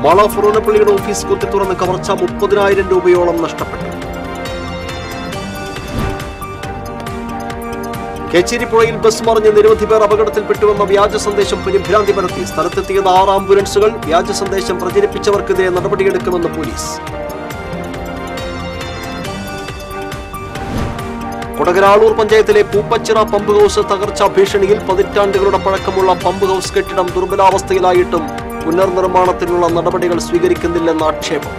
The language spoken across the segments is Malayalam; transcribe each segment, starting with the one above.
മാള ഫൊറോനപ്പള്ളിയുടെ ഓഫീസ് കുത്തിത്തുറന്ന് കവർച്ച മുപ്പതിനായിരം രൂപയോളം നഷ്ടപ്പെട്ടു കേച്ചേരിപ്പുഴയിൽ ബസ് മറിഞ്ഞ് നിരവധി പേർ അപകടത്തിൽപ്പെട്ടുവെന്ന വ്യാജ സന്ദേശം പരിഭ്രാന്തി പരത്തി സ്ഥലത്തെത്തിയത് ആറ് ആംബുലൻസുകൾ വ്യാജ സന്ദേശം പ്രചരിപ്പിച്ചവർക്കെതിരെ നടപടിയെടുക്കുമെന്ന് പോലീസ് കൊടകരാളൂർ പഞ്ചായത്തിലെ പൂപ്പച്ചിറ പമ്പ് ഹൗസ് തകർച്ചാ ഭീഷണിയിൽ പതിറ്റാണ്ടുകളുടെ പഴക്കമുള്ള പമ്പ് ഹൗസ് കെട്ടിടം ദുർബലാവസ്ഥയിലായിട്ടും പുനർനിർമ്മാണത്തിനുള്ള നടപടികൾ സ്വീകരിക്കുന്നില്ലെന്ന ആക്ഷേപം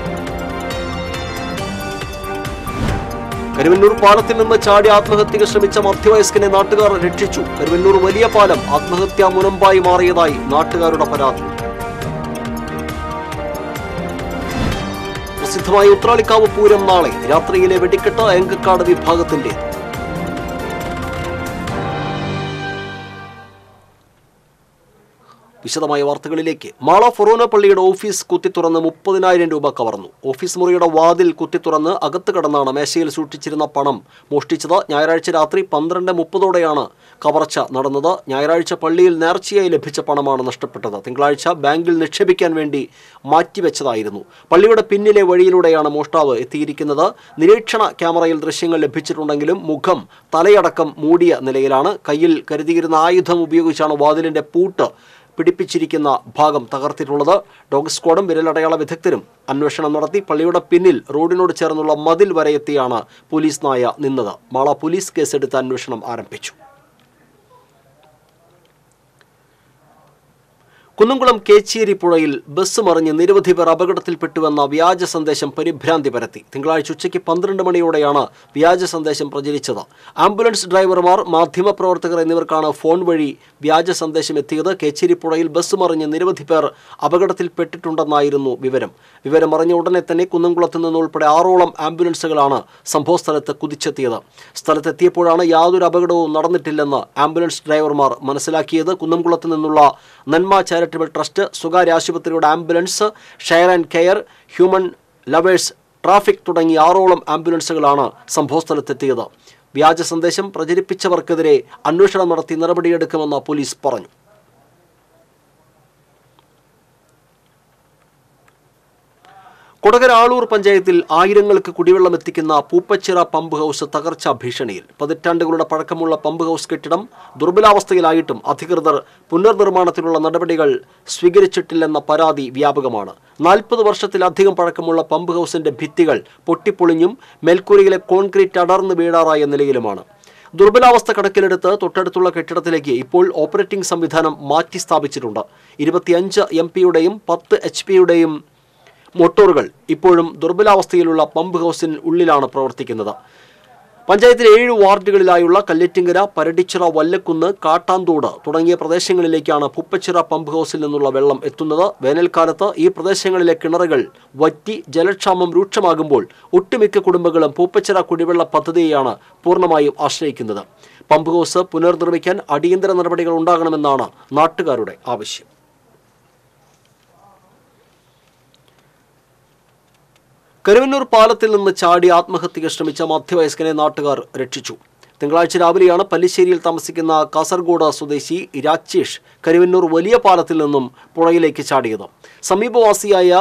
കരുവന്നൂർ പാലത്തിൽ നിന്ന് ചാടി ആത്മഹത്യക്ക് ശ്രമിച്ച മധ്യവയസ്കനെ നാട്ടുകാർ രക്ഷിച്ചു കരുവന്നൂർ വലിയ പാലം ആത്മഹത്യാ മുനമ്പായി മാറിയതായി നാട്ടുകാരുടെ പരാതി പ്രസിദ്ധമായ ഉത്രാളിക്കാവ് പൂരം നാളെ രാത്രിയിലെ വെടിക്കെട്ട് അയങ്കക്കാട് വിഭാഗത്തിന്റെ വിശദമായ വാർത്തകളിലേക്ക് മാള ഫൊറോന പള്ളിയുടെ ഓഫീസ് കുത്തിത്തുറന്ന് മുപ്പതിനായിരം രൂപ കവർന്നു ഓഫീസ് മുറിയുടെ വാതിൽ കുത്തിത്തുറന്ന് അകത്ത് കടന്നാണ് മേശയിൽ സൂക്ഷിച്ചിരുന്ന പണം മോഷ്ടിച്ചത് ഞായറാഴ്ച രാത്രി പന്ത്രണ്ട് മുപ്പതോടെയാണ് കവർച്ച നടന്നത് ഞായറാഴ്ച പള്ളിയിൽ നേർച്ചയായി ലഭിച്ച പണമാണ് നഷ്ടപ്പെട്ടത് തിങ്കളാഴ്ച ബാങ്കിൽ നിക്ഷേപിക്കാൻ വേണ്ടി മാറ്റിവെച്ചതായിരുന്നു പള്ളിയുടെ പിന്നിലെ വഴിയിലൂടെയാണ് മോഷ്ടാവ് എത്തിയിരിക്കുന്നത് നിരീക്ഷണ ക്യാമറയിൽ ദൃശ്യങ്ങൾ ലഭിച്ചിട്ടുണ്ടെങ്കിലും മുഖം തലയടക്കം മൂടിയ നിലയിലാണ് കയ്യിൽ കരുതിയിരുന്ന ആയുധം ഉപയോഗിച്ചാണ് വാതിലിന്റെ പൂട്ട് പിടിപ്പിച്ചിരിക്കുന്ന ഭാഗം തകർത്തിട്ടുള്ളത് ഡോഗ് സ്ക്വാഡും വിരലടയാള വിദഗ്ധരും അന്വേഷണം നടത്തി പള്ളിയുടെ പിന്നിൽ റോഡിനോട് ചേർന്നുള്ള മതിൽ വരെ എത്തിയാണ് പോലീസ് നായ നിന്നത് മാള പോലീസ് കേസെടുത്ത് അന്വേഷണം ആരംഭിച്ചു കുന്നംകുളം കേച്ചേരി പുഴയിൽ ബസ് മറിഞ്ഞ് നിരവധി പേർ അപകടത്തിൽപ്പെട്ടുവെന്ന വ്യാജ സന്ദേശം പരിഭ്രാന്തി പരത്തി തിങ്കളാഴ്ച ഉച്ചയ്ക്ക് പന്ത്രണ്ട് മണിയോടെയാണ് വ്യാജ സന്ദേശം പ്രചരിച്ചത് ആംബുലൻസ് ഡ്രൈവർമാർ മാധ്യമപ്രവർത്തകർ എന്നിവർക്കാണ് ഫോൺ വഴി വ്യാജ സന്ദേശം എത്തിയത് കേച്ചേരി പുഴയിൽ ബസ് മറിഞ്ഞ് നിരവധി പേർ അപകടത്തിൽപ്പെട്ടിട്ടുണ്ടെന്നായിരുന്നു വിവരം വിവരം അറിഞ്ഞ ഉടനെ തന്നെ കുന്നംകുളത്ത് നിന്നുൾപ്പെടെ ആറോളം ആംബുലൻസുകളാണ് സംഭവസ്ഥലത്ത് കുതിച്ചെത്തിയത് സ്ഥലത്തെത്തിയപ്പോഴാണ് യാതൊരു അപകടവും നടന്നിട്ടില്ലെന്ന് ആംബുലൻസ് ഡ്രൈവർമാർ മനസ്സിലാക്കിയത് കുന്നംകുളത്ത് നിന്നുള്ള നന്മ ചാരിറ്റബിൾ ട്രസ്റ്റ് സ്വകാര്യ ആശുപത്രിയുടെ ambulance share and care human lovers traffic തുടങ്ങി ആറോളം ആംബുലൻസുകളാണ് സംഭവസ്ഥലത്തെത്തിയത് വ്യാജ സന്ദേശം പ്രചരിപ്പിച്ചവർക്കെതിരെ അന്വേഷണം നടത്തി നടപടിയെടുക്കുമെന്ന് പോലീസ് പറഞ്ഞു കൊടകര ആളൂർ പഞ്ചായത്തിൽ ആയിരങ്ങൾക്ക് കുടിവെള്ളം എത്തിക്കുന്ന പൂപ്പച്ചിറ പമ്പ് ഹൗസ് തകർച്ചാ ഭീഷണിയിൽ പതിറ്റാണ്ടുകളുടെ പഴക്കമുള്ള പമ്പ് ഹൗസ് കെട്ടിടം ദുർബലാവസ്ഥയിലായിട്ടും അധികൃതർ പുനർനിർമ്മാണത്തിനുള്ള നടപടികൾ സ്വീകരിച്ചിട്ടില്ലെന്ന പരാതി വ്യാപകമാണ് നാൽപ്പത് വർഷത്തിലധികം പഴക്കമുള്ള പമ്പ് ഹൗസിന്റെ ഭിത്തികൾ പൊട്ടിപ്പൊളിഞ്ഞും മേൽക്കൂരയിലെ കോൺക്രീറ്റ് അടർന്നു വീഴാറായ നിലയിലുമാണ് ദുർബലാവസ്ഥ കണക്കിലെടുത്ത് തൊട്ടടുത്തുള്ള കെട്ടിടത്തിലേക്ക് ഇപ്പോൾ ഓപ്പറേറ്റിംഗ് സംവിധാനം മാറ്റി സ്ഥാപിച്ചിട്ടുണ്ട് ഇരുപത്തിയഞ്ച് എം പിയുടെയും പത്ത് എച്ച് പിയുടെയും മോട്ടോറുകൾ ഇപ്പോഴും ദുർബലാവസ്ഥയിലുള്ള പമ്പ് ഹൗസിന് ഉള്ളിലാണ് പ്രവർത്തിക്കുന്നത് പഞ്ചായത്തിലെ ഏഴ് വാർഡുകളിലായുള്ള കല്ലറ്റിങ്കര പരടിച്ചിറ വല്ലക്കുന്ന് കാട്ടാന്തോട് തുടങ്ങിയ പ്രദേശങ്ങളിലേക്കാണ് പുപ്പച്ചിറ പമ്പ് ഹൗസിൽ നിന്നുള്ള വെള്ളം എത്തുന്നത് വേനൽക്കാലത്ത് ഈ പ്രദേശങ്ങളിലെ കിണറുകൾ വറ്റി ജലക്ഷാമം രൂക്ഷമാകുമ്പോൾ ഒട്ടുമിക്ക കുടുംബങ്ങളും പൂപ്പച്ചിറ കുടിവെള്ള പദ്ധതിയെയാണ് പൂർണ്ണമായും ആശ്രയിക്കുന്നത് പമ്പ് ഹൗസ് പുനർനിർമ്മിക്കാൻ അടിയന്തര നടപടികൾ ഉണ്ടാകണമെന്നാണ് നാട്ടുകാരുടെ ആവശ്യം കരുവന്നൂർ പാലത്തിൽ നിന്ന് ചാടി ആത്മഹത്യക്ക് ശ്രമിച്ച മധ്യവയസ്കനെ നാട്ടുകാർ രക്ഷിച്ചു തിങ്കളാഴ്ച രാവിലെയാണ് പല്ലിശ്ശേരിയിൽ താമസിക്കുന്ന കാസർഗോഡ് സ്വദേശി രാജേഷ് കരുവന്നൂർ വലിയ പാലത്തിൽ നിന്നും പുഴയിലേക്ക് ചാടിയത് സമീപവാസിയായ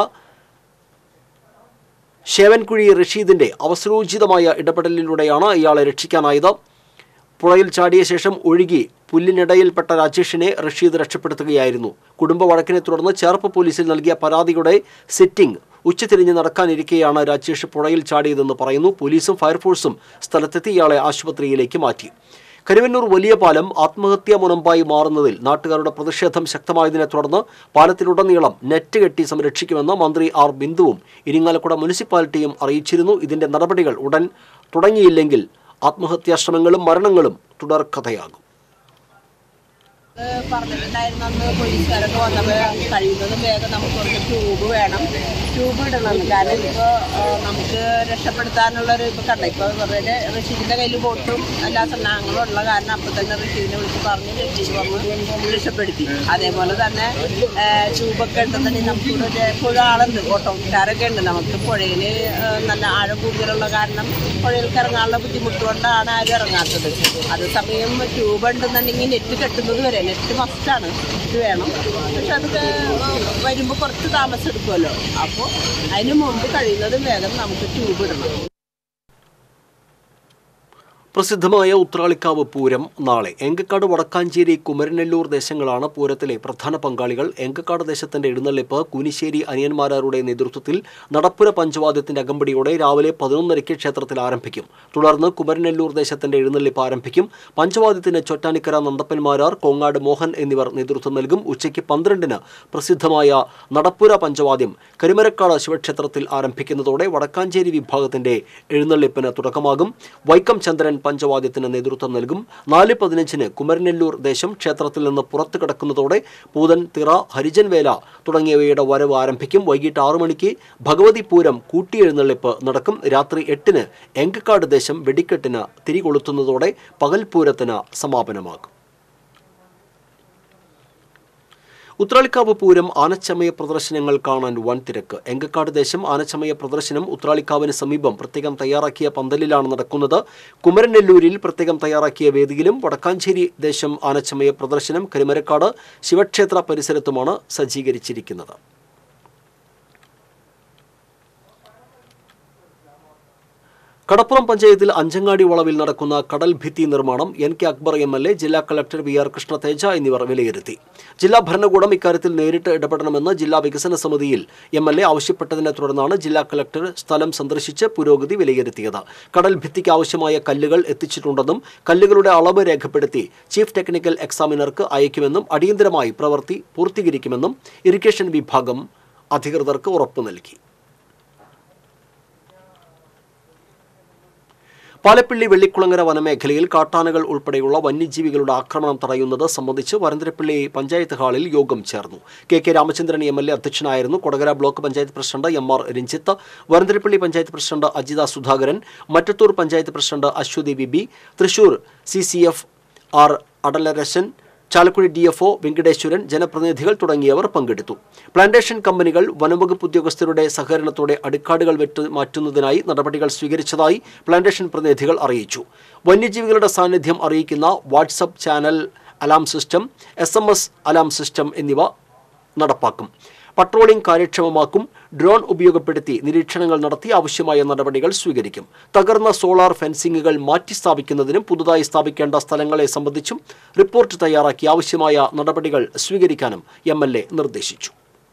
ശേവൻകുഴി റഷീദിന്റെ അവസരോചിതമായ ഇടപെടലിലൂടെയാണ് ഇയാളെ രക്ഷിക്കാനായത് പുഴയിൽ ചാടിയ ശേഷം ഒഴുകി പുല്ലിനിടയിൽപ്പെട്ട രാജേഷിനെ റഷീദ് രക്ഷപ്പെടുത്തുകയായിരുന്നു കുടുംബ വഴക്കിനെ തുടർന്ന് ചേർപ്പ് പോലീസിൽ നൽകിയ പരാതിയുടെ സിറ്റിംഗ് ഉച്ചതിരിഞ്ഞ് നടക്കാനിരിക്കെയാണ് രാജേഷ് പുഴയിൽ ചാടിയതെന്ന് പറയുന്നു പോലീസും ഫയർഫോഴ്സും സ്ഥലത്തെത്തി ഇയാളെ ആശുപത്രിയിലേക്ക് മാറ്റി കരുവന്നൂർ വലിയ പാലം ആത്മഹത്യാ മുനമ്പായി മാറുന്നതിൽ നാട്ടുകാരുടെ പ്രതിഷേധം ശക്തമായതിനെ തുടർന്ന് പാലത്തിലുടനീളം നെറ്റ് കെട്ടി സംരക്ഷിക്കുമെന്ന് മന്ത്രി ആർ ബിന്ദുവും ഇരിങ്ങാലക്കുട മുനിസിപ്പാലിറ്റിയും അറിയിച്ചിരുന്നു ഇതിന്റെ നടപടികൾ ഉടൻ തുടങ്ങിയില്ലെങ്കിൽ ആത്മഹത്യാശ്രമങ്ങളും മരണങ്ങളും തുടർക്കഥയാകും അത് പറഞ്ഞിട്ടുണ്ടായിരുന്നു അന്ന് പോലീസുകാരൊക്കെ വന്നപ്പോൾ കഴിയുന്നതും വേഗം നമുക്ക് കുറച്ച് ട്യൂബ് വേണം ട്യൂബ് ഇടണം കാരണം ഇപ്പോൾ നമുക്ക് രക്ഷപ്പെടുത്താനുള്ളൊരു ഇപ്പോൾ കണ്ട ഇപ്പോൾ വെറുതെ റഷീദിൻ്റെ കയ്യിൽ ബോട്ടും എല്ലാ സന്നാഹങ്ങളും ഉള്ള കാരണം അപ്പോൾ തന്നെ റഷീദിനെ വിളിച്ച് പറഞ്ഞ് രക്ഷിച്ച് വന്ന് രക്ഷപ്പെടുത്തി അതേപോലെ തന്നെ ട്യൂബൊക്കെ ഉണ്ടെന്നുണ്ടെങ്കിൽ നമുക്കിവിടെ ഒരു പുഴ ആളുണ്ട് ഓട്ടോക്കാരൊക്കെ ഉണ്ട് നമുക്ക് പുഴയിൽ നല്ല ആഴം കൂടുതലുള്ള കാരണം പുഴയിലേക്ക് ഇറങ്ങാനുള്ള ബുദ്ധിമുട്ട് കൊണ്ടാണ് ആരും ഇറങ്ങാത്തത് അതേസമയം ട്യൂബ് ഉണ്ടെന്നുണ്ടെങ്കിൽ നെറ്റ് കെട്ടുന്നത് വരെ നെറ്റ് മസ്റ്റാണ് നെറ്റ് വേണം പക്ഷെ അതൊക്കെ വരുമ്പോൾ കുറച്ച് താമസം എടുക്കുമല്ലോ അപ്പോൾ അതിന് മുമ്പ് കഴിയുന്നതും വേഗം നമുക്ക് ട്യൂബ് ഇടണം പ്രസിദ്ധമായ ഉത്രാളിക്കാവ് പൂരം നാളെ എങ്കക്കാട് വടക്കാഞ്ചേരി കുമരനെല്ലൂർ ദേശങ്ങളാണ് പൂരത്തിലെ പ്രധാന പങ്കാളികൾ എങ്കക്കാട് ദേശത്തിന്റെ എഴുന്നള്ളിപ്പ് കുനിശ്ശേരി അനിയന്മാരാരുടെ നേതൃത്വത്തിൽ നടപ്പുര പഞ്ചവാദ്യത്തിന്റെ അകമ്പടിയോടെ രാവിലെ പതിനൊന്നരയ്ക്ക് ക്ഷേത്രത്തിൽ ആരംഭിക്കും തുടർന്ന് കുമരനെല്ലൂർ ദേശത്തിന്റെ എഴുന്നള്ളിപ്പ് ആരംഭിക്കും പഞ്ചവാദ്യത്തിന് ചൊറ്റാനിക്കര നന്ദപ്പന്മാരാർ കോങ്ങാട് മോഹൻ എന്നിവർ നേതൃത്വം നൽകും ഉച്ചയ്ക്ക് പന്ത്രണ്ടിന് പ്രസിദ്ധമായ നടപ്പുര പഞ്ചവാദ്യം കരിമരക്കാട് ശിവക്ഷേത്രത്തിൽ ആരംഭിക്കുന്നതോടെ വടക്കാഞ്ചേരി വിഭാഗത്തിന്റെ എഴുന്നള്ളിപ്പിന് തുടക്കമാകും വൈക്കം ചന്ദ്രൻ പഞ്ചവാദ്യത്തിന് നേതൃത്വം നൽകും നാല് പതിനഞ്ചിന് കുമരനെല്ലൂർ ദേശം ക്ഷേത്രത്തിൽ നിന്ന് പുറത്തു കിടക്കുന്നതോടെ പൂതൻ തിറ ഹരിജൻ വേല തുടങ്ങിയവയുടെ വരവ് ആരംഭിക്കും വൈകിട്ട് ആറു മണിക്ക് ഭഗവതി പൂരം കൂട്ടിയെഴുന്നള്ളിപ്പ് നടക്കും രാത്രി എട്ടിന് എങ്കക്കാട് ദേശം വെടിക്കെട്ടിന് തിരികൊളുത്തുന്നതോടെ പകൽപൂരത്തിന് സമാപനമാകും ഉത്രാളിക്കാവ് പൂരം ആനച്ചമയ പ്രദർശനങ്ങൾ കാണാൻ വൻ തിരക്ക് എങ്കക്കാട് ദേശം ആനച്ചമയ പ്രദർശനം ഉത്രാളിക്കാവിന് സമീപം പ്രത്യേകം തയ്യാറാക്കിയ പന്തലിലാണ് നടക്കുന്നത് കുമരനെല്ലൂരിൽ പ്രത്യേകം തയ്യാറാക്കിയ വേദിയിലും വടക്കാഞ്ചേരി ദേശം ആനച്ചമയ പ്രദർശനം കരിമരക്കാട് ശിവക്ഷേത്ര പരിസരത്തുമാണ് സജ്ജീകരിച്ചിരിക്കുന്നത് കടപ്പുറം പഞ്ചായത്തിൽ അഞ്ചങ്ങാടി വളവിൽ നടക്കുന്ന കടൽ ഭിത്തി നിർമ്മാണം N K Akbar M L A ജില്ലാ കളക്ടർ വി ആർ കൃഷ്ണതേജ എന്നിവർ വിലയിരുത്തി ജില്ലാ ഭരണകൂടം ഇക്കാര്യത്തിൽ നേരിട്ട് ഇടപെടണമെന്ന് ജില്ലാ വികസന സമിതിയിൽ എം എൽ എ ആവശ്യപ്പെട്ടതിനെ തുടർന്നാണ് ജില്ലാ കളക്ടർ സ്ഥലം സന്ദർശിച്ച് പുരോഗതി വിലയിരുത്തിയത് കടൽ ഭിത്തിക്ക് ആവശ്യമായ കല്ലുകൾ എത്തിച്ചിട്ടുണ്ടെന്നും കല്ലുകളുടെ അളവ് രേഖപ്പെടുത്തി ചീഫ് ടെക്നിക്കൽ എക്സാമിനർക്ക് അയക്കുമെന്നും അടിയന്തരമായി പ്രവൃത്തി പൂർത്തീകരിക്കുമെന്നും ഇറിഗേഷൻ വിഭാഗം അധികൃതർക്ക് ഉറപ്പു നൽകി പാലപ്പിള്ളി വെള്ളിക്കുളങ്ങര വനമേഖലയിൽ കാട്ടാനകൾ ഉൾപ്പെടെയുള്ള വന്യജീവികളുടെ ആക്രമണം തടയുന്നത് സംബന്ധിച്ച് വരന്തരപ്പിള്ളി പഞ്ചായത്ത് ഹാളിൽ യോഗം ചേർന്നു K K Ramachandran M L A അധ്യക്ഷനായിരുന്നു Kodakara block panchayat president M R Ranjith Varantharappilly panchayat president Ajitha Sudhakaran Mattathur panchayat president Aswathi Bibi Thrissur C C F R Adalarasan Chalakudy D F O Venkateswaran ജനപ്രതിനിധികൾ തുടങ്ങിയവർ പങ്കെടുത്തു പ്ലാന്റേഷൻ കമ്പനികൾ വനംവകുപ്പ് ഉദ്യോഗസ്ഥരുടെ സഹകരണത്തോടെ അടുക്കാടുകൾ വെട്ട് മാറ്റുന്നതിനായി നടപടികൾ സ്വീകരിച്ചതായി പ്ലാന്റേഷൻ പ്രതിനിധികൾ അറിയിച്ചു വന്യജീവികളുടെ സാന്നിധ്യം അറിയിക്കുന്ന WhatsApp channel alarm system S M S alarm system എന്നിവ നടപ്പാക്കും പട്രോളിംഗ് കാര്യക്ഷമമാക്കും ഡ്രോൺ ഉപയോഗപ്പെടുത്തി നിരീക്ഷണങ്ങൾ നടത്തി ആവശ്യമായ നടപടികൾ സ്വീകരിക്കും തകർന്ന സോളാർ ഫെൻസിംഗുകൾ മാറ്റി സ്ഥാപിക്കുന്നതിനും പുതുതായി സ്ഥാപിക്കേണ്ട സ്ഥലങ്ങളെ സംബന്ധിച്ചും റിപ്പോർട്ട് തയ്യാറാക്കി ആവശ്യമായ നടപടികൾ സ്വീകരിക്കാനും എം നിർദ്ദേശിച്ചു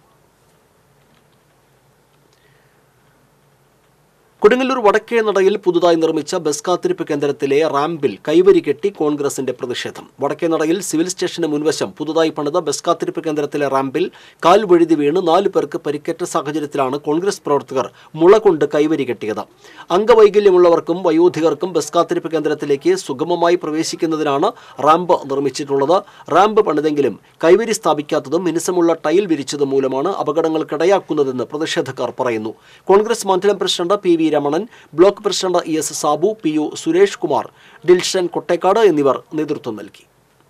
കൊടുങ്ങല്ലൂർ വടക്കേ നടയിൽ പുതുതായി നിർമ്മിച്ച ബസ് കാത്തിരിപ്പ് കേന്ദ്രത്തിലെ റാമ്പിൽ കൈവരി കെട്ടി കോൺഗ്രസിന്റെ പ്രതിഷേധം വടക്കേ നടയിൽ സിവിൽ സ്റ്റേഷന് മുൻവശം പുതുതായി പണിത ബസ് കാത്തിരിപ്പ് കേന്ദ്രത്തിലെ റാമ്പിൽ കാൽ വഴുതി വീണ് നാല് പേർക്ക് പരിക്കേറ്റ സാഹചര്യത്തിലാണ് കോൺഗ്രസ് പ്രവർത്തകർ മുള കൊണ്ട് കൈവരി കെട്ടിയത് അംഗവൈകല്യമുള്ളവർക്കും വയോധികർക്കും ബസ് കാത്തിരിപ്പ് കേന്ദ്രത്തിലേക്ക് സുഗമമായി പ്രവേശിക്കുന്നതിനാണ് റാമ്പ് നിർമ്മിച്ചിട്ടുള്ളത് റാമ്പ് പണിതെങ്കിലും കൈവരി സ്ഥാപിക്കാത്തതും മിനുസമുള്ള ടൈൽ വിരിച്ചതും മൂലമാണ് അപകടങ്ങൾക്കിടയാക്കുന്നതെന്ന് പ്രതിഷേധക്കാർ പറയുന്നു കോൺഗ്രസ് മണ്ഡലം president P V Ramanan block president E S Sabu P U Suresh Kumar Dilshan Kottekkad എന്നിവർ നേതൃത്വം നൽകി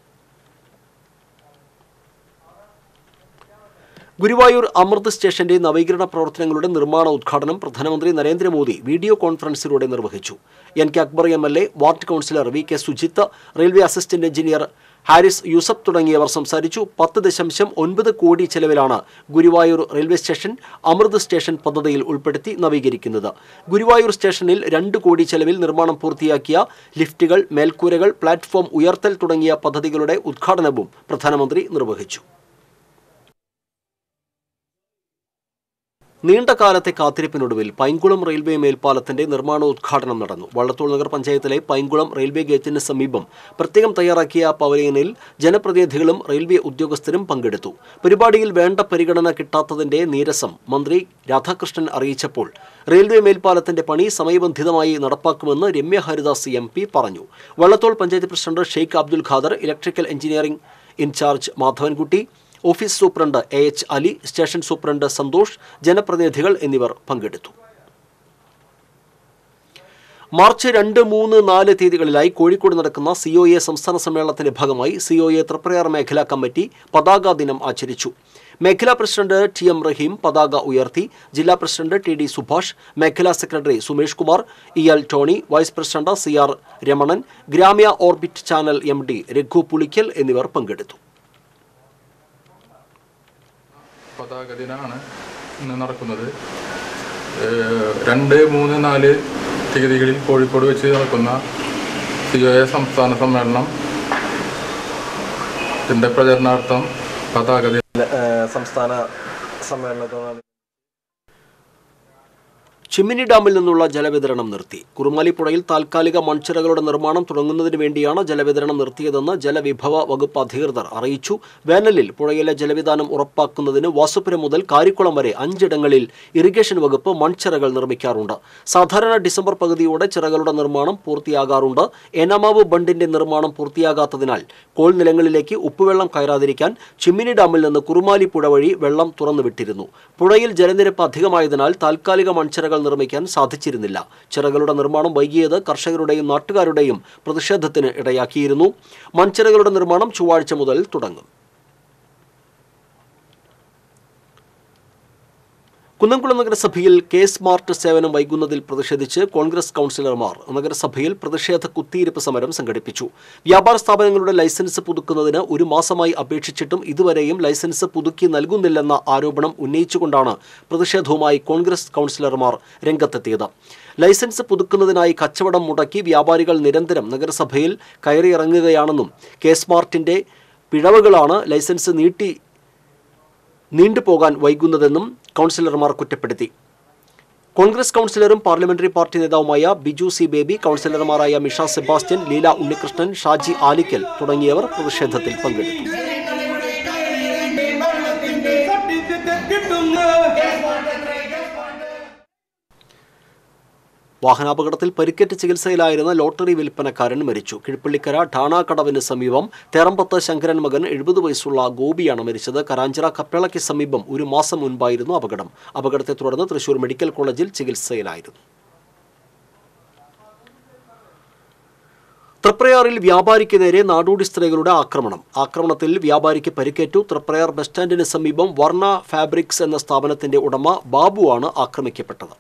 ഗുരുവായൂർ അമൃത് സ്റ്റേഷന്റെ നവീകരണ പ്രവർത്തനങ്ങളുടെ നിർമ്മാണ ഉദ്ഘാടനം പ്രധാനമന്ത്രി നരേന്ദ്രമോദി വീഡിയോ കോൺഫറൻസിലൂടെ നിർവഹിച്ചു N K Akbar M L A ward councillor V K Sujith railway assistant engineer Haris Yusuf തുടങ്ങിയവർ സംസാരിച്ചു പത്ത് ദശാംശം ഒൻപത് കോടി ചെലവിലാണ് Guruvayur railway station Amrit station പദ്ധതിയിൽ ഉൾപ്പെടുത്തി നവീകരിക്കുന്നത് ഗുരുവായൂർ സ്റ്റേഷനിൽ രണ്ട് കോടി ചെലവിൽ നിർമ്മാണം പൂർത്തിയാക്കിയ ലിഫ്റ്റുകൾ മേൽക്കൂരകൾ പ്ലാറ്റ്ഫോം ഉയർത്തൽ തുടങ്ങിയ പദ്ധതികളുടെ ഉദ്ഘാടനവും പ്രധാനമന്ത്രി നിർവഹിച്ചു നീണ്ട കാലത്തെ കാത്തിരിപ്പിനൊടുവിൽ പൈങ്കുളം റെയിൽവേ മേൽപ്പാലത്തിന്റെ നിർമ്മാണോദ്ഘാടനം നടന്നു വള്ളത്തോൾ നഗർ പഞ്ചായത്തിലെ പൈങ്കുളം റെയിൽവേ ഗേറ്റിന് സമീപം പ്രത്യേകം തയ്യാറാക്കിയ പവലിയനിൽ ജനപ്രതിനിധികളും റെയിൽവേ ഉദ്യോഗസ്ഥരും പങ്കെടുത്തു പരിപാടിയിൽ വേണ്ട പരിഗണന കിട്ടാത്തതിന്റെ നീരസം മന്ത്രി രാധാകൃഷ്ണൻ അറിയിച്ചപ്പോൾ റെയിൽവേ മേൽപ്പാലത്തിന്റെ പണി സമയബന്ധിതമായി നടപ്പാക്കുമെന്ന് രമ്യ ഹരിദാസ് എം പി പറഞ്ഞു Vallathol panchayat president Sheikh Abdul Khader electrical engineering in charge Madhavankutty office superintendent A H Ali station superintendent Santhosh ജനപ്രതിനിധികൾ എന്നിവർ പങ്കെടുത്തു മാർച്ച് രണ്ട് മൂന്ന് നാല് തീയതികളിലായി കോഴിക്കോട് നടക്കുന്ന സി ഒ എ സംസ്ഥാന സമ്മേളനത്തിന്റെ ഭാഗമായി സി ഒ എ തൃപ്രയാർ മേഖലാ കമ്മിറ്റി പതാക ദിനം ആചരിച്ചു മേഖലാ പ്രസിഡന്റ് ടി എം റഹീം പതാക ഉയർത്തി ജില്ലാ പ്രസിഡന്റ് ടി ഡി സുഭാഷ് മേഖലാ secretary Sumesh Kumar E L Tony vice president C R Ramanan Gramya Orbit channel M D Raghu Pulikkal എന്നിവർ പങ്കെടുത്തു പതാക ദിനമാണ് ഇന്ന് നടക്കുന്നത് ഏഹ് രണ്ട് മൂന്ന് നാല് തീയതികളിൽ കോഴിക്കോട് വെച്ച് നടക്കുന്ന സി ഒ എ സംസ്ഥാന സമ്മേളനം ഇതിൻ്റെ പ്രചരണാർത്ഥം പതാക ദിന സംസ്ഥാന സമ്മേളനത്തോട് ചിമ്മിനി ഡാമിൽ നിന്നുള്ള ജലവിതരണം നിർത്തി കുറുമാലി പുഴയിൽ താൽക്കാലിക മൺചിറകളുടെ നിർമ്മാണം തുടങ്ങുന്നതിന് വേണ്ടിയാണ് ജലവിതരണം നിർത്തിയതെന്ന് ജലവിഭവ വകുപ്പ് അധികൃതർ അറിയിച്ചു വേനലിൽ പുഴയിലെ ജലവിധാനം ഉറപ്പാക്കുന്നതിന് വാസുപുരം മുതൽ കാരിക്കുളം വരെ അഞ്ചിടങ്ങളിൽ ഇറിഗേഷൻ വകുപ്പ് മൺചിറകൾ നിർമ്മിക്കാറുണ്ട് സാധാരണ ഡിസംബർ പകുതിയോടെ ചിറകളുടെ നിർമ്മാണം പൂർത്തിയാകാറുണ്ട് എനമാവ് ബണ്ടിന്റെ നിർമ്മാണം പൂർത്തിയാകാത്തതിനാൽ കോൾ നിലങ്ങളിലേക്ക് ഉപ്പുവെള്ളം കയറാതിരിക്കാൻ ചിമ്മിനി ഡാമിൽ നിന്ന് കുറുമാലി പുഴ വഴി വെള്ളം തുറന്നുവിട്ടിരുന്നു പുഴയിൽ ജലനിരപ്പ് അധികമായതിനാൽ താൽക്കാലിക മൺചിറകൾ നിർമ്മിക്കാൻ സാധിച്ചിരുന്നില്ല ചിറകളുടെ നിർമ്മാണം വൈകിയത് കർഷകരുടെയും നാട്ടുകാരുടെയും പ്രതിഷേധത്തിന് ഇടയാക്കിയിരുന്നു മൺചിറകളുടെ നിർമ്മാണം ചൊവ്വാഴ്ച മുതൽ തുടങ്ങും കുന്നംകുളം നഗരസഭയിൽ കെ സ്മാർട്ട് സേവനം വൈകുന്നതിൽ പ്രതിഷേധിച്ച് കോൺഗ്രസ് കൗൺസിലർമാർ നഗരസഭയിൽ പ്രതിഷേധ കുത്തിയിരിപ്പ് സമരം സംഘടിപ്പിച്ചു വ്യാപാര സ്ഥാപനങ്ങളുടെ ലൈസൻസ് പുതുക്കുന്നതിന് ഒരു മാസമായി അപേക്ഷിച്ചിട്ടും ഇതുവരെയും ലൈസൻസ് പുതുക്കി നൽകുന്നില്ലെന്ന ആരോപണം ഉന്നയിച്ചുകൊണ്ടാണ് പ്രതിഷേധവുമായി കോൺഗ്രസ് കൗൺസിലർമാർ രംഗത്തെത്തിയത് ലൈസൻസ് പുതുക്കുന്നതിനായി കച്ചവടം മുടക്കി വ്യാപാരികൾ നിരന്തരം നഗരസഭയിൽ കയറിയിറങ്ങുകയാണെന്നും കെ സ്മാർട്ടിന്റെ പിഴവുകളാണ് ലൈസൻസ് നീട്ടി നീണ്ടുപോകാൻ വൈകുന്നതെന്നും കൗൺസിലർമാർ കുറ്റപ്പെടുത്തി കോൺഗ്രസ് കൗൺസിലറും പാർലമെന്ററി പാർട്ടി നേതാവുമായ ബിജു സി ബേബി കൗൺസിലർമാരായ മിഷ സെബാസ്റ്റ്യൻ ലീല ഉണ്ണികൃഷ്ണൻ ഷാജി ആലിക്കൽ തുടങ്ങിയവർ പ്രതിഷേധത്തിൽ പങ്കെടുത്തു വാഹനാപകടത്തിൽ പരിക്കേറ്റ് ചികിത്സയിലായിരുന്ന ലോട്ടറി വിൽപ്പനക്കാരൻ മരിച്ചു കിഴ്പ്പള്ളിക്കര ഠാണാക്കടവിന് സമീപം തേറമ്പത്ത് ശങ്കരൻ മകൻ എഴുപത് വയസ്സുള്ള ഗോപിയാണ് മരിച്ചത് കരാഞ്ചിറ കപ്പേളയ്ക്ക് സമീപം ഒരു മാസം മുൻപായിരുന്നു അപകടം അപകടത്തെ തുടർന്ന് തൃശൂർ മെഡിക്കൽ കോളേജിൽ ചികിത്സയിലായിരുന്നു തൃപ്രയാറിൽ വ്യാപാരിക്ക് നേരെ നാടോടി സ്ത്രീകളുടെ ആക്രമണം ആക്രമണത്തിൽ വ്യാപാരിക്ക് പരിക്കേറ്റു തൃപ്രയാർ ബസ് സ്റ്റാൻഡിന് സമീപം വർണ്ണ ഫാബ്രിക്സ് എന്ന സ്ഥാപനത്തിന്റെ ഉടമ ബാബുവാണ് ആക്രമിക്കപ്പെട്ടത്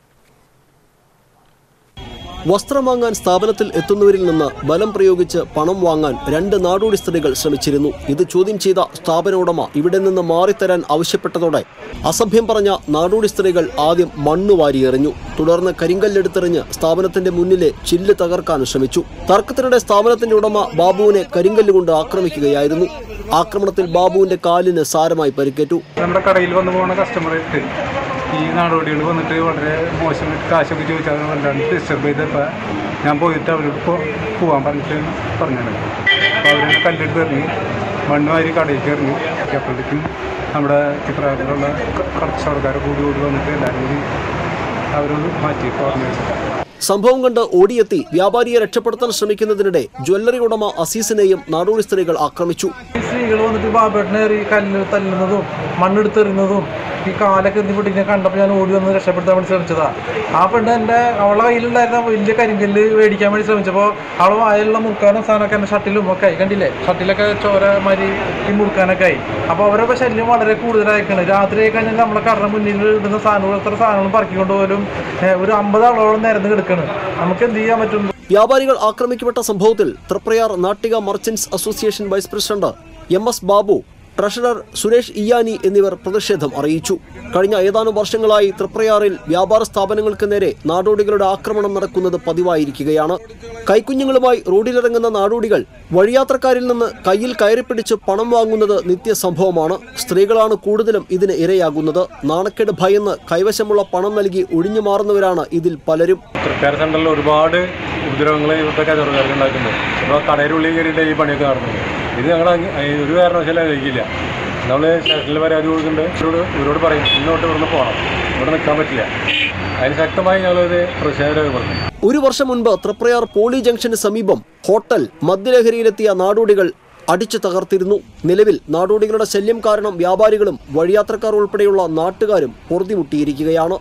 വസ്ത്രം വാങ്ങാൻ സ്ഥാപനത്തിൽ എത്തുന്നവരിൽ നിന്ന് ബലം പ്രയോഗിച്ച് പണം വാങ്ങാൻ രണ്ട് നാടോടി സ്ത്രീകൾ ശ്രമിച്ചിരുന്നു ഇത് ചോദ്യം ചെയ്ത സ്ഥാപന ഉടമ ഇവിടെ നിന്ന് മാറിത്തരാൻ ആവശ്യപ്പെട്ടതോടെ അസഭ്യം പറഞ്ഞ നാടോടി സ്ത്രീകൾ ആദ്യം മണ്ണ് വാരിയെറിഞ്ഞു തുടർന്ന് കരിങ്കല്ലെടുത്തെറിഞ്ഞ് സ്ഥാപനത്തിന്റെ മുന്നിലെ ചില്ല് തകർക്കാൻ ശ്രമിച്ചു തർക്കത്തിനിടെ സ്ഥാപനത്തിന്റെ ഉടമ ബാബുവിനെ കരിങ്കല്ലുകൊണ്ട് ആക്രമിക്കുകയായിരുന്നു ആക്രമണത്തിൽ ബാബുവിന്റെ കാലിന് സാരമായി പരിക്കേറ്റു നമ്മുടെ കടയിൽ വന്ന് പോകുന്ന കസ്റ്റമർക്ക് ഈ നാടോടികൾ വന്നിട്ട് വളരെ മോശമായിട്ട് കാശൊക്കെ ചോദിച്ചാൽ അത് വല്ലാണ്ട് ഡിസ്റ്റർബ് ചെയ്തപ്പോൾ ഞാൻ പോയിട്ട് അവരോട് പോ പോകാൻ പറഞ്ഞിട്ട് പറഞ്ഞത് അപ്പോൾ അവരെ കല്ലെടുത്ത് ഇറങ്ങി മണ്ണ് വാരി കടയിലേക്ക് ഇറങ്ങി അപ്പോഴേക്കും നമ്മുടെ ചിത്രത്തിലുള്ള കച്ചവടക്കാർ കൂടി കൂടി വന്നിട്ട് എല്ലാവരും കൂടി അവരോട് മാറ്റി പറഞ്ഞു സംഭവം കണ്ട് ഓടിയെത്തി വ്യാപാരിയെ രക്ഷപ്പെടുത്താൻ ശ്രമിക്കുന്നതിനിടെ ജ്വല്ലറി ഉടമ അസീസിനെയും നാടോടി സ്ത്രീകൾ ആക്രമിച്ചു ഈ സ്ത്രീകൾ വന്നിട്ട് ബാബേട്ടനെ ഈ കല്ല് തല്ലുന്നതും മണ്ണെടുത്തെറിയുന്നതും ഈ കാലൊക്കെ എന്തി പൊട്ടിനെ കണ്ടപ്പോൾ ഞാൻ ഓടി വന്ന് രക്ഷപ്പെടുത്താൻ വേണ്ടി ശ്രമിച്ചതാ ആ പെണ്ണ് എൻ്റെ അവളെ കയ്യിലുണ്ടായിരുന്ന വലിയ കരിങ്കല്ല് മേടിക്കാൻ വേണ്ടി ശ്രമിച്ചപ്പോൾ അവളെ വായിലുള്ള മുറുക്കാനും സാധനമൊക്കെ എൻ്റെ ഷട്ടിലും ഒക്കെ ആയി കണ്ടില്ലേ ഷട്ടിലൊക്കെ ചോര മാതിരി ഈ മുറുക്കാനൊക്കെ ആയി അപ്പോൾ അവരൊക്കെ ശല്യം വളരെ കൂടുതലായിക്കാണ് രാത്രി ആയി കഴിഞ്ഞാൽ നമ്മളെ കടയുടെ മുന്നിൽ ഇടുന്ന സാധനങ്ങൾ എത്ര സാധനങ്ങളും പറക്കിക്കൊണ്ട് പോലും ഏഹ്, ഒരു അമ്പത് ആളോളം നിരന്ന് കിടക്കാണ് നമുക്ക് എന്ത് ചെയ്യാൻ പറ്റും വ്യാപാരികൾ ആക്രമിക്കപ്പെട്ട സംഭവത്തിൽ Triprayar Nattika merchants association vice president M S Babu treasurer Suresh Iyani എന്നിവർ പ്രതിഷേധം അറിയിച്ചു കഴിഞ്ഞ ഏതാനും വർഷങ്ങളായി തൃപ്രയാറിൽ വ്യാപാര സ്ഥാപനങ്ങൾക്ക് നേരെ നാടോടികളുടെ ആക്രമണം നടക്കുന്നത് പതിവായിരിക്കുകയാണ് കൈക്കുഞ്ഞുങ്ങളുമായി റോഡിലിറങ്ങുന്ന നാടോടികൾ വഴിയാത്രക്കാരിൽ നിന്ന് കയ്യിൽ കയറിപ്പിടിച്ച് പണം വാങ്ങുന്നത് നിത്യസംഭവമാണ് സ്ത്രീകളാണ് കൂടുതലും ഇതിന് ഇരയാകുന്നത് നാണക്കേട് ഭയന്ന് കൈവശമുള്ള പണം നൽകി ഒഴിഞ്ഞു മാറുന്നവരാണ് ഇതിൽ പലരും തൃക്കാർ സെൻ്ററിൽ ഒരുപാട് ഉപദ്രവങ്ങൾ ഇവിടുത്തെ കച്ചവടക്കാർക്ക് ഉണ്ടാക്കുന്നുണ്ട് ഇപ്പോൾ കടയുടെ ഉള്ളിൽ കയറിയിട്ട് ഈ പണിയൊക്കെ നടന്നത് ഇത് ഞങ്ങൾ അങ്ങ് ഒരു കാരണവശാലും കഴിക്കില്ല നമ്മൾ സ്റ്റേഷനിൽ പരാതി കൊടുക്കുന്നുണ്ട് ഇവരോട് ഇവരോട് പറയും ഇന്നോട്ട് ഇവിടുന്ന് പോകണം ഇവിടെ നിൽക്കാൻ പറ്റില്ല അതിന് ശക്തമായി ഞങ്ങളിത് പ്രതിഷേധം രേഖപ്പെടുത്തും ഒരു വർഷം മുൻപ് തൃപ്രയാർ പോളി ജംഗ്ഷന് സമീപം ഹോട്ടൽ മദ്യലഹരിയിലെത്തിയ നാടോടികൾ അടിച്ചു തകർത്തിരുന്നു നിലവിൽ നാടോടികളുടെ ശല്യം കാരണം വ്യാപാരികളും വഴിയാത്രക്കാർ ഉൾപ്പെടെയുള്ള നാട്ടുകാരും പൊറുതിമുട്ടിയിരിക്കുകയാണ്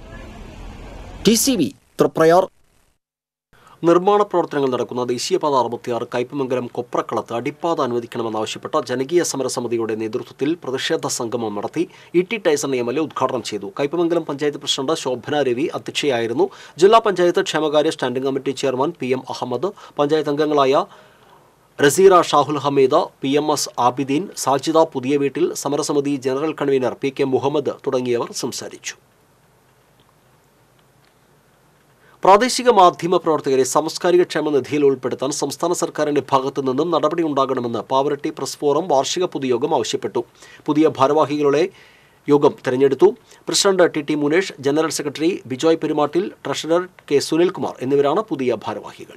ടി സി വി തൃപ്രയാർ നിർമ്മാണ പ്രവർത്തനങ്ങൾ നടക്കുന്ന ദേശീയപാത അറുപത്തിയാറ് കയ്പമംഗലം കൊപ്രക്കളത്ത് അടിപ്പാത അനുവദിക്കണമെന്നാവശ്യപ്പെട്ട ജനകീയ സമരസമിതിയുടെ നേതൃത്വത്തിൽ പ്രതിഷേധ സംഗമം നടത്തി E T Taison M L A ഉദ്ഘാടനം ചെയ്തു കയ്പമംഗലം പഞ്ചായത്ത് പ്രസിഡന്റ് ശോഭന രവി അധ്യക്ഷയായിരുന്നു ജില്ലാ പഞ്ചായത്ത് ക്ഷേമകാര്യ standing committee chairman P M Ahammed panchayat അംഗങ്ങളായ Raseera Shahul Hameed P M S Abideen Sajida Puthiya Veettil സമരസമിതി general convener P K Muhammed തുടങ്ങിയവർ സംസാരിച്ചു പ്രാദേശിക മാധ്യമ പ്രവർത്തകരെ സാംസ്കാരിക ക്ഷേമ നിധിയിൽ ഉൾപ്പെടുത്താൻ സംസ്ഥാന സർക്കാരിന്റെ ഭാഗത്തു നിന്നും നടപടി ഉണ്ടാകണമെന്ന് പാവറട്ടി പ്രസ് ഫോറം വാർഷിക പൊതുയോഗം ആവശ്യപ്പെട്ടു പുതിയ ഭാരവാഹികളുടെ യോഗം തെരഞ്ഞെടുത്തു president T T Munesh general secretary Bijoy Perumattil treasurer K Sunilkumar എന്നിവരാണ് പുതിയ ഭാരവാഹികൾ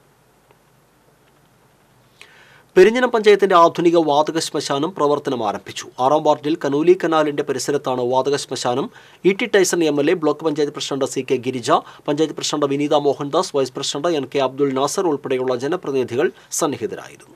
പെരിഞ്ഞനം പഞ്ചായത്തിന്റെ ആധുനിക വാതക ശ്മശാനം പ്രവർത്തനം ആരംഭിച്ചു ആറാം വാർഡിൽ കനൂലി കനാലിന്റെ പരിസരത്താണ് വാതക ശ്മശാനം E T Taison M L A block panchayat president C K Girija panchayat president Vineetha Mohandas vice president N K Abdul Nasar ഉൾപ്പെടെയുള്ള ജനപ്രതിനിധികൾ സന്നിഹിതരായിരുന്നു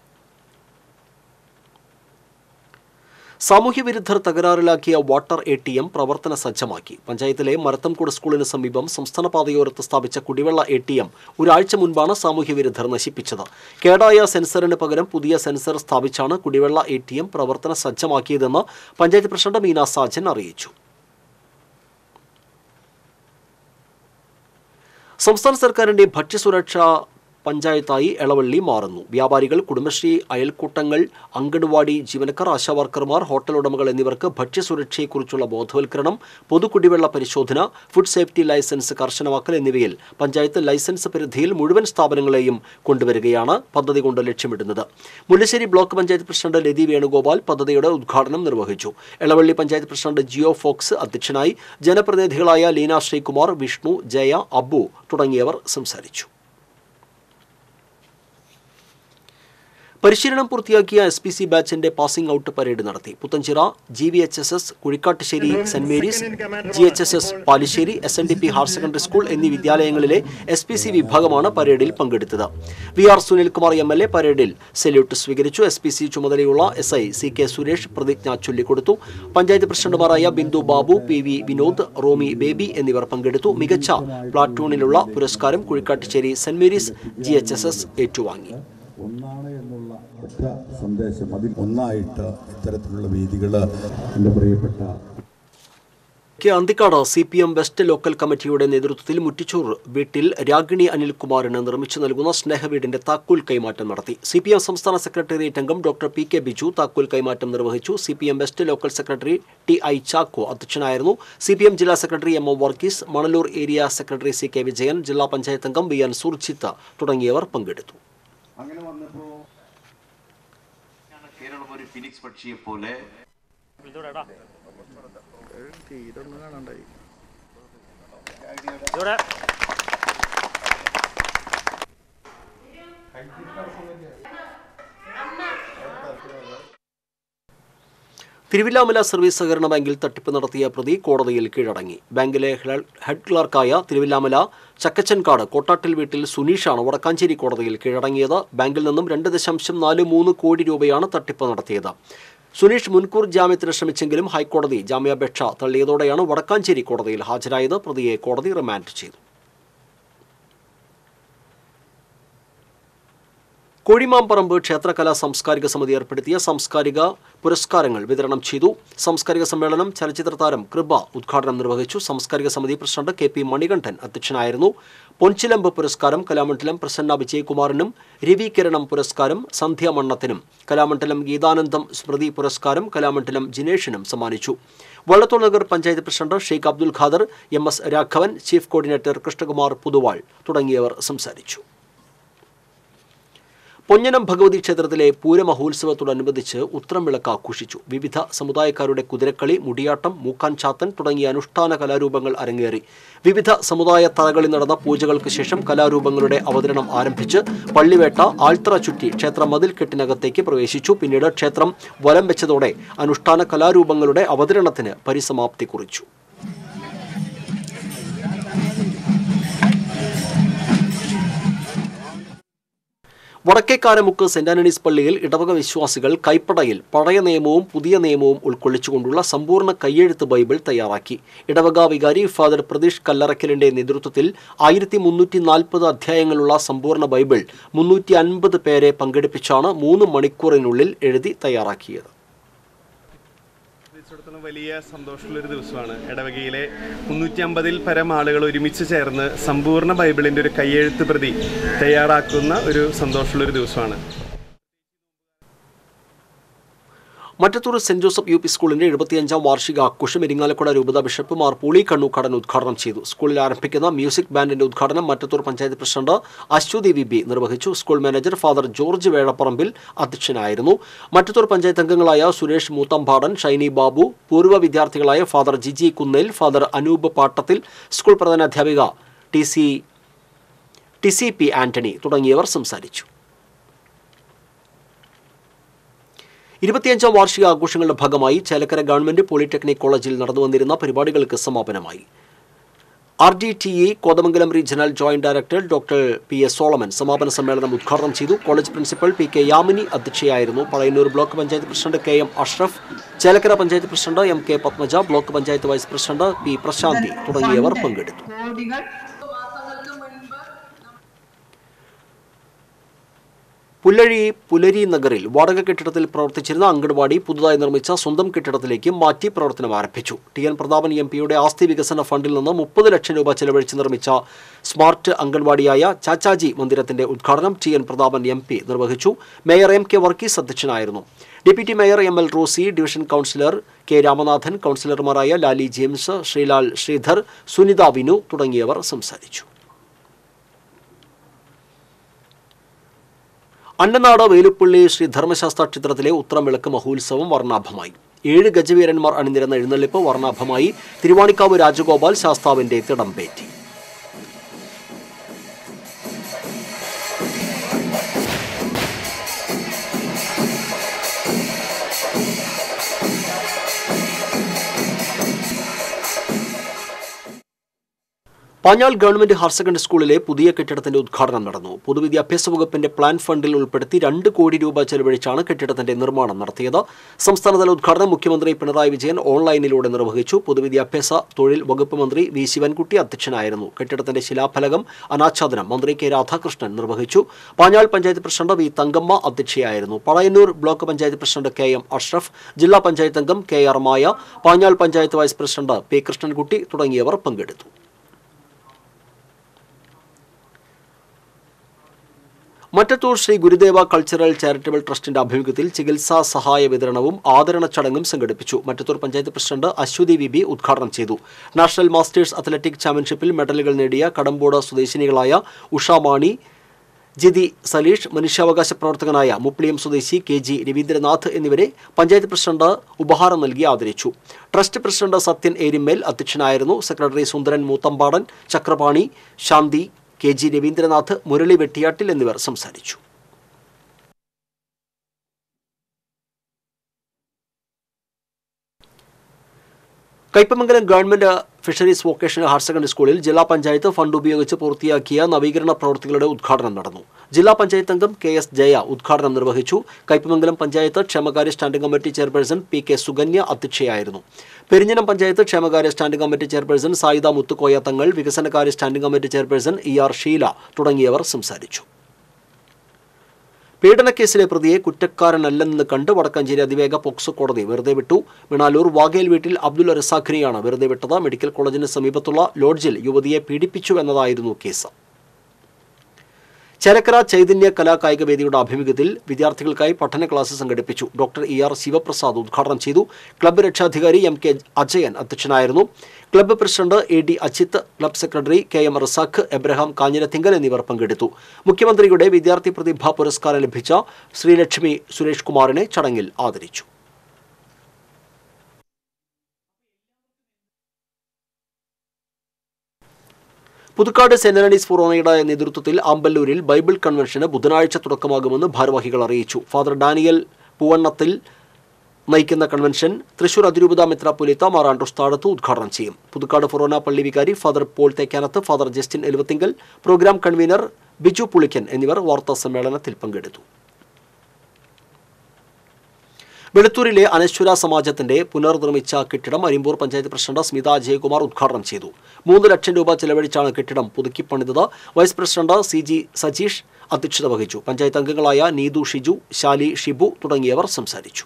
സാമൂഹ്യവിരുദ്ധർ തകരാറിലാക്കിയ വാട്ടർ എ ടി എം പ്രവർത്തന സജ്ജമാക്കി പഞ്ചായത്തിലെ മരത്തംകൂട് സ്കൂളിന് സമീപം സംസ്ഥാന പാതയോരത്ത് സ്ഥാപിച്ച കുടിവെള്ള എ ടി എം ഒരാഴ്ച മുൻപാണ് സാമൂഹ്യവിരുദ്ധർ നശിപ്പിച്ചത് കേടായ സെൻസറിന് പകരം പുതിയ സെൻസർ സ്ഥാപിച്ചാണ് കുടിവെള്ള എ ടി എം പ്രവർത്തന സജ്ജമാക്കിയതെന്ന് പഞ്ചായത്ത് പ്രസിഡന്റ് മീന സാജൻ അറിയിച്ചു സംസ്ഥാന സർക്കാരിന്റെ ഭക്ഷ്യസുരക്ഷാ പഞ്ചായത്തായി എളവള്ളി മാറുന്നു വ്യാപാരികൾ കുടുംബശ്രീ അയൽക്കൂട്ടങ്ങൾ അങ്കൺവാടി ജീവനക്കാർ ആശാവർക്കർമാർ ഹോട്ടൽ ഉടമകൾ എന്നിവർക്ക് ഭക്ഷ്യസുരക്ഷയെക്കുറിച്ചുള്ള ബോധവൽക്കരണം പൊതുകുടിവെള്ള പരിശോധന ഫുഡ് സേഫ്റ്റി ലൈസൻസ് കർശനമാക്കൽ എന്നിവയിൽ പഞ്ചായത്ത് ലൈസൻസ് പരിധിയിൽ മുഴുവൻ സ്ഥാപനങ്ങളെയും കൊണ്ടുവരികയാണ് പദ്ധതി കൊണ്ട് ലക്ഷ്യമിടുന്നത് മുല്ലശ്ശേരി ബ്ലോക്ക് പഞ്ചായത്ത് പ്രസിഡന്റ് ലതി വേണുഗോപാൽ പദ്ധതിയുടെ ഉദ്ഘാടനം നിർവഹിച്ചു എളവള്ളി പഞ്ചായത്ത് പ്രസിഡന്റ് ജിയോ ഫോക്സ് അധ്യക്ഷനായി ജനപ്രതിനിധികളായ ലീന ശ്രീകുമാർ വിഷ്ണു ജയ അബു തുടങ്ങിയവർ സംസാരിച്ചു പരിശീലനം പൂർത്തിയാക്കിയ എസ് പി സി ബാച്ചിന്റെ പാസിംഗ് ഔട്ട് പരേഡ് നടത്തി Puthenchira G V H S S Kuzhikkattussery Saint Mary's G H S S Palissery S N D P higher secondary school എന്നീ വിദ്യാലയങ്ങളിലെ എസ് പി സി വിഭാഗമാണ് പരേഡിൽ പങ്കെടുത്തത് V R Sunilkumar M L A പരേഡിൽ സല്യൂട്ട് സ്വീകരിച്ചു എസ് പി സി ചുമതലയുള്ള S I C K Suresh പ്രതിജ്ഞ ചൊല്ലിക്കൊടുത്തു പഞ്ചായത്ത് പ്രസിഡന്റുമാരായ Bindu Babu P V Vinod Romi baby എന്നിവർ പങ്കെടുത്തു മികച്ച പ്ലാറ്റൂണിലുള്ള പുരസ്കാരം Kuzhikkattussery Saint Mary's G H S S ഏറ്റുവാങ്ങി ഒന്നാണ് എന്നുള്ള ഒറ്റ സന്ദേശം അതിൽ ഒന്നായിട്ട് ഇത്തരത്തിലുള്ള വേദികൾ എൻ്റെ പ്രിയപ്പെട്ട K Anthikad C P M west local കമ്മിറ്റിയുടെ നേതൃത്വത്തിൽ മുറ്റിച്ചൂർ വീട്ടിൽ രാഗിണി അനിൽകുമാറിന് നിർമ്മിച്ചു നൽകുന്ന സ്നേഹവീടിന്റെ താക്കോൽ കൈമാറ്റം നടത്തി സി പി എം സംസ്ഥാന സെക്രട്ടേറിയറ്റ് അംഗം ഡോക്ടർ പി കെ ബിജു താക്കോൽ കൈമാറ്റം നിർവഹിച്ചു C P M west local secretary T I Chacko അധ്യക്ഷനായിരുന്നു സി പി എം ജില്ലാ secretary M O Varghese Manalur area secretary C K Vijayan ജില്ലാ പഞ്ചായത്ത് അംഗം വി എൻ സുർജിത്ത് തുടങ്ങിയവർ പങ്കെടുത്തു അങ്ങനെ വന്നപ്പോൾ കേരളം ഒരു ഫിനിക്സ് പക്ഷിയെ പോലെ തിരുവില്ലാമല സർവീസ് സഹകരണ ബാങ്കിൽ തട്ടിപ്പ് നടത്തിയ പ്രതി കോടതിയിൽ കീഴടങ്ങി ബാങ്കിലെ ഹെഡ് ഹെഡ് ക്ലർക്കായ തിരുവില്ലാമല ചക്കച്ചൻകാട് കോട്ടാട്ടിൽ വീട്ടിൽ സുനീഷാണ് വടക്കാഞ്ചേരി കോടതിയിൽ കീഴടങ്ങിയത് ബാങ്കിൽ നിന്നും രണ്ട് ദശാംശം നാല് മൂന്ന് കോടി രൂപയാണ് തട്ടിപ്പ് നടത്തിയത് സുനീഷ് മുൻകൂർ ജാമ്യത്തിന് ശ്രമിച്ചെങ്കിലും ഹൈക്കോടതി ജാമ്യാപേക്ഷ തള്ളിയതോടെയാണ് വടക്കാഞ്ചേരി കോടതിയിൽ ഹാജരായത് പ്രതിയെ കോടതി റിമാൻഡ് ചെയ്തു കോഴിമാമ്പറമ്പ് ക്ഷേത്രകലാ സാംസ്കാരിക സമിതി ഏർപ്പെടുത്തിയ സാംസ്കാരിക പുരസ്കാരങ്ങൾ വിതരണം ചെയ്തു സാംസ്കാരിക സമ്മേളനം ചലച്ചിത്ര താരം കൃപ ഉദ്ഘാടനം നിർവഹിച്ചു സാംസ്കാരിക സമിതി പ്രസിഡന്റ് കെ പി മണികണ്ഠൻ അധ്യക്ഷനായിരുന്നു പൊൻചിലമ്പ് പുരസ്കാരം കലാമണ്ഡലം പ്രസന്ന വിജയകുമാറിനും രവി കിരണം പുരസ്കാരം സന്ധ്യ മണ്ണത്തിനും കലാമണ്ഡലം ഗീതാനന്ദം സ്മൃതി പുരസ്കാരം കലാമണ്ഡലം ജിനേഷിനും സമ്മാനിച്ചു Vallathol Nagar panchayat president Sheikh Abdul Khader M S Raghavan chief coordinator Krishnakumar Puthuval തുടങ്ങിയവർ സംസാരിച്ചു പൊന്നനം ഭഗവതി ക്ഷേത്രത്തിലെ പൂരമഹോത്സവത്തോടനുബന്ധിച്ച് ഉത്രം വിളക്ക് ആഘോഷിച്ചു വിവിധ സമുദായക്കാരുടെ കുതിരക്കളി മുടിയാട്ടം മൂക്കാൻ ചാത്തൻ തുടങ്ങിയ അനുഷ്ഠാന കലാരൂപങ്ങൾ അരങ്ങേറി വിവിധ സമുദായ തറകളിൽ നടന്ന പൂജകൾക്ക് ശേഷം കലാരൂപങ്ങളുടെ അവതരണം ആരംഭിച്ച് പള്ളിവേട്ട ആൽത്തറ ചുറ്റി ക്ഷേത്ര മതിൽക്കെട്ടിനകത്തേക്ക് പ്രവേശിച്ചു പിന്നീട് ക്ഷേത്രം വലം വെച്ചതോടെ അനുഷ്ഠാന കലാരൂപങ്ങളുടെ അവതരണത്തിന് പരിസമാപ്തി കുറിച്ചു വടക്കേക്കാരമുക്ക് സെന്റ് ആന്റണീസ് പള്ളിയിൽ ഇടവക വിശ്വാസികൾ കൈപ്പടയിൽ പഴയ നിയമവും പുതിയ നിയമവും ഉൾക്കൊള്ളിച്ചുകൊണ്ടുള്ള സമ്പൂർണ്ണ കയ്യെഴുത്ത് ബൈബിൾ തയ്യാറാക്കി ഇടവക വികാരി ഫാദർ പ്രതീഷ് കല്ലറക്കലിന്റെ നേതൃത്വത്തിൽ ആയിരത്തി മുന്നൂറ്റി നാൽപ്പത് അധ്യായങ്ങളുള്ള സമ്പൂർണ്ണ ബൈബിൾ മുന്നൂറ്റി അൻപത് പേരെ പങ്കെടുപ്പിച്ചാണ് മൂന്ന് മണിക്കൂറിനുള്ളിൽ എഴുതി തയ്യാറാക്കിയത് സംബന്ധിച്ചിടത്തോളം വലിയ സന്തോഷമുള്ളൊരു ദിവസമാണ് ഇടവകയിലെ മുന്നൂറ്റി അമ്പതിൽ പരം ആളുകൾ ഒരുമിച്ച് ചേർന്ന് സമ്പൂർണ്ണ ബൈബിളിൻ്റെ ഒരു കയ്യെഴുത്ത് പ്രതി തയ്യാറാക്കുന്ന ഒരു സന്തോഷമുള്ളൊരു ദിവസമാണ് Mattathur Saint Joseph U P സ്കൂളിന്റെ എഴുപത്തിയഞ്ചാം വാർഷിക ആഘോഷം ഇരിങ്ങാലക്കുട രൂപത ബിഷപ്പ് മാർ പൂളി കണ്ണൂക്കാടൻ ഉദ്ഘാടനം ചെയ്തു സ്കൂളിൽ ആരംഭിക്കുന്ന മ്യൂസിക് ബാൻഡിന്റെ ഉദ്ഘാടനം Mattathur panchayat president Aswathi V B നിർവഹിച്ചു school manager father George Vezhaparambil അധ്യക്ഷനായിരുന്നു മറ്റത്തൂർ പഞ്ചായത്ത് അംഗങ്ങളായ സുരേഷ് മൂത്തമ്പാടൻ ഷൈനി ബാബു പൂർവ്വ വിദ്യാർത്ഥികളായ father Jiji Kunnel father Anoop Pattathil school പ്രധാന അധ്യാപിക T C T C P Antony തുടങ്ങിയവർ സംസാരിച്ചു ഇരുപത്തിയഞ്ചാം വാർഷിക ആഘോഷങ്ങളുടെ ഭാഗമായി ചേലക്കര ഗവൺമെന്റ് പോളിടെക്നിക് കോളേജിൽ നടന്നുവന്നിരുന്ന പരിപാടികൾക്ക് സമാപനമായി R D T E Kothamangalam regional joint director doctor P S Solomon സമാപന സമ്മേളനം ഉദ്ഘാടനം ചെയ്തു college principal P K Yamini അധ്യക്ഷയായിരുന്നു Pazhayannur block panchayat president K M Ashraf Chelakkara panchayat president M K Padmaja block panchayat vice president P Prasanthi തുടങ്ങിയവർ പങ്കെടുത്തു പുല്ലഴി പുലരി നഗറിൽ വാടക കെട്ടിടത്തിൽ പ്രവർത്തിച്ചിരുന്ന അംഗൻവാടി പുതുതായി നിർമ്മിച്ച സ്വന്തം കെട്ടിടത്തിലേക്ക് മാറ്റി പ്രവർത്തനം ആരംഭിച്ചു ടി എൻ പ്രതാപൻ എം പിയുടെ ആസ്തി വികസന ഫണ്ടിൽ നിന്ന് മുപ്പത് ലക്ഷം രൂപ ചെലവഴിച്ച് നിർമ്മിച്ച സ്മാർട്ട് അംഗൻവാടിയായ ചാച്ചാജി മന്ദിരത്തിന്റെ ഉദ്ഘാടനം T N Prathapan M P നിർവഹിച്ചു മേയർ എം കെ വർഗീസ് അധ്യക്ഷനായിരുന്നു deputy mayor M L Rosy division councillor K Ramanathan കൗൺസിലർമാരായ ലാലി ജെയിംസ് ശ്രീലാൽ ശ്രീധർ സുനിത വിനു തുടങ്ങിയവർ സംസാരിച്ചു അന്നനാട് വേലുപ്പള്ളി ശ്രീ ധർമ്മശാസ്ത്ര ക്ഷേത്രത്തിലെ ഉത്രം വിളക്ക് മഹോത്സവം വർണ്ണാഭമായി ഏഴ് ഗജവീരന്മാർ അണിനിരന്ന എഴുന്നള്ളിപ്പ് വർണ്ണാഭമായി തിരുവാണിക്കാവ് രാജഗോപാൽ ശാസ്താവിന്റെ തിടമ്പേറ്റി പാഞ്ഞാൾ ഗവൺമെന്റ് ഹയർ സെക്കൻഡറി സ്കൂളിലെ പുതിയ കെട്ടിടത്തിന്റെ ഉദ്ഘാടനം നടന്നു പൊതുവിദ്യാഭ്യാസ വകുപ്പിന്റെ പ്ലാൻ ഫണ്ടിൽ ഉൾപ്പെടുത്തി രണ്ട് കോടി രൂപ ചെലവഴിച്ചാണ് കെട്ടിടത്തിന്റെ നിർമ്മാണം നടത്തിയത് സംസ്ഥാനതല ഉദ്ഘാടനം മുഖ്യമന്ത്രി പിണറായി വിജയൻ ഓൺലൈനിലൂടെ നിർവഹിച്ചു പൊതുവിദ്യാഭ്യാസ തൊഴിൽ വകുപ്പ് മന്ത്രി വി ശിവൻകുട്ടി അധ്യക്ഷനായിരുന്നു കെട്ടിടത്തിന്റെ ശിലാഫലകം അനാച്ഛാദനം മന്ത്രി കെ രാധാകൃഷ്ണൻ നിർവഹിച്ചു പാഞ്ഞാൾ പഞ്ചായത്ത് പ്രസിഡന്റ് വി തങ്കമ്മ അധ്യക്ഷയായിരുന്നു Pazhayannur block panchayat president K M Ashraf ജില്ലാ പഞ്ചായത്ത് അംഗം K R Maya Panjal panchayat vice president P Krishnankutty തുടങ്ങിയവർ പങ്കെടുത്തു മറ്റത്തൂർ ശ്രീ ഗുരുദേവ കൾച്ചറൽ ചാരിറ്റബിൾ ട്രസ്റ്റിന്റെ ആഭിമുഖ്യത്തിൽ ചികിത്സാ സഹായ വിതരണവും ആദരണ ചടങ്ങും സംഘടിപ്പിച്ചു Mattathur panchayat president Aswathi V B ഉദ്ഘാടനം ചെയ്തു നാഷണൽ മാസ്റ്റേഴ്സ് അത്ലറ്റിക് ചാമ്പ്യൻഷിപ്പിൽ മെഡലുകൾ നേടിയ കടമ്പോട് സ്വദേശിനികളായ ഉഷ മാണി ജിതി സലീഷ് മനുഷ്യാവകാശ പ്രവർത്തകനായ മുപ്ലിയം സ്വദേശി കെ ജി രവീന്ദ്രനാഥ് എന്നിവരെ പഞ്ചായത്ത് പ്രസിഡന്റ് ഉപഹാരം നൽകി ആദരിച്ചു ട്രസ്റ്റ് പ്രസിഡന്റ് സത്യൻ ഏരിമേൽ അധ്യക്ഷനായിരുന്നു secretary Sundaran Moothampadan Chakrapani Shanthi K G Raveendranath Murali Vettiyattil എന്നിവർ സംസാരിച്ചു Kaipamangalam government fisheries vocational higher secondary സ്കൂളിൽ ജില്ലാ പഞ്ചായത്ത് ഫണ്ട് ഉപയോഗിച്ച് പൂർത്തിയാക്കിയ നവീകരണ പ്രവൃത്തികളുടെ ഉദ്ഘാടനം നടന്നു ജില്ലാ പഞ്ചായത്ത് അംഗം കെ എസ് ജയ ഉദ്ഘാടനം നിർവഹിച്ചു കയ്പമംഗലം പഞ്ചായത്ത് ക്ഷേമകാര്യ standing committee chairperson P K Sukanya അധ്യക്ഷയായിരുന്നു പെരിഞ്ഞനം പഞ്ചായത്ത് ക്ഷേമകാര്യ standing committee chairperson Sayida Muthukoya Thangal വികസനകാര്യ standing committee chairperson E R Sheela തുടങ്ങിയവർ സംസാരിച്ചു പീഡനക്കേസിലെ പ്രതിയെ കുറ്റക്കാരനല്ലെന്ന് കണ്ട് വടക്കാഞ്ചേരി അതിവേഗ പോക്സോ കോടതി വെറുതെ വിട്ടു മിണാലൂർ വാഗേൽ വീട്ടിൽ അബ്ദുൽ റസാഖിനെയാണ് വെറുതെ വിട്ടത് മെഡിക്കൽ കോളേജിന് സമീപത്തുള്ള ലോഡ്ജിൽ യുവതിയെ പീഡിപ്പിച്ചു എന്നതായിരുന്നു കേസ് ചേലക്കര ചൈതന്യ കലാകായിക വേദിയുടെ ആഭിമുഖ്യത്തിൽ വിദ്യാർത്ഥികൾക്കായി പഠന ക്ലാസ് സംഘടിപ്പിച്ചു ഡോക്ടർ ഇ ആർ ശിവപ്രസാദ് ഉദ്ഘാടനം ചെയ്തു ക്ലബ്ബ് രക്ഷാധികാരി എം കെ അജയൻ അധ്യക്ഷനായിരുന്നു club president A D Ajith club secretary K M Razak Abraham Kanjirathingal എന്നിവർ പങ്കെടുത്തു മുഖ്യമന്ത്രിയുടെ വിദ്യാർത്ഥി പ്രതിഭാ പുരസ്കാരം ലഭിച്ച ശ്രീലക്ഷ്മി സുരേഷ് കുമാറിനെ ചടങ്ങിൽ ആദരിച്ചു പുതുക്കാട് സെന്റ് ആനീസ് ഫൊറോണയുടെ നേതൃത്വത്തിൽ ആമ്പല്ലൂരിൽ ബൈബിൾ കൺവെൻഷന് ബുധനാഴ്ച തുടക്കമാകുമെന്ന് ഭാരവാഹികൾ അറിയിച്ചു ഫാദർ ഡാനിയൽ പൂവണ്ണത്തിൽ നയിക്കുന്ന കൺവെൻഷൻ തൃശൂർ അതിരൂപത മെത്രാപ്പൊലിത്ത മാർ ആൻഡ്രോസ് താഴത്ത് ഉദ്ഘാടനം ചെയ്യും പുതുക്കാട് ഫൊറോന പള്ളി വികാരി father Paul Thekkanath father Justin Eluvathingal programme convener Biju Pulikkan എന്നിവർ വാർത്താ സമ്മേളനത്തിൽ പങ്കെടുത്തു വെളുത്തൂരിലെ അനശ്വര സമാജത്തിന്റെ പുനർനിർമ്മിച്ച കെട്ടിടം അരിമ്പൂർ പഞ്ചായത്ത് പ്രസിഡന്റ് സ്മിത ജയകുമാർ ഉദ്ഘാടനം ചെയ്തു മൂന്ന് ലക്ഷം രൂപ ചെലവഴിച്ചാണ് കെട്ടിടം പുതുക്കിപ്പണിതത് vice president C G Sajeesh അധ്യക്ഷത വഹിച്ചു പഞ്ചായത്ത് അംഗങ്ങളായ നീതു ഷിജു ശാലി ഷിബു തുടങ്ങിയവർ സംസാരിച്ചു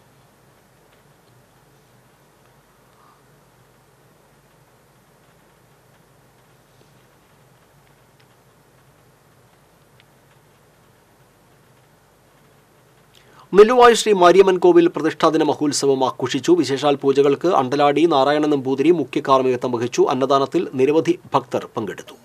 നെല്ലുവായ് ശ്രീ മാരിയമ്മൻ കോവിൽ പ്രതിഷ്ഠാദിന മഹോത്സവം ആഘോഷിച്ചു വിശേഷാൽ പൂജകൾക്ക് അണ്ടലാടി നാരായണ നമ്പൂതിരി മുഖ്യ കാർമ്മികത്വം വഹിച്ചു അന്നദാനത്തിൽ നിരവധി ഭക്തർ പങ്കെടുത്തു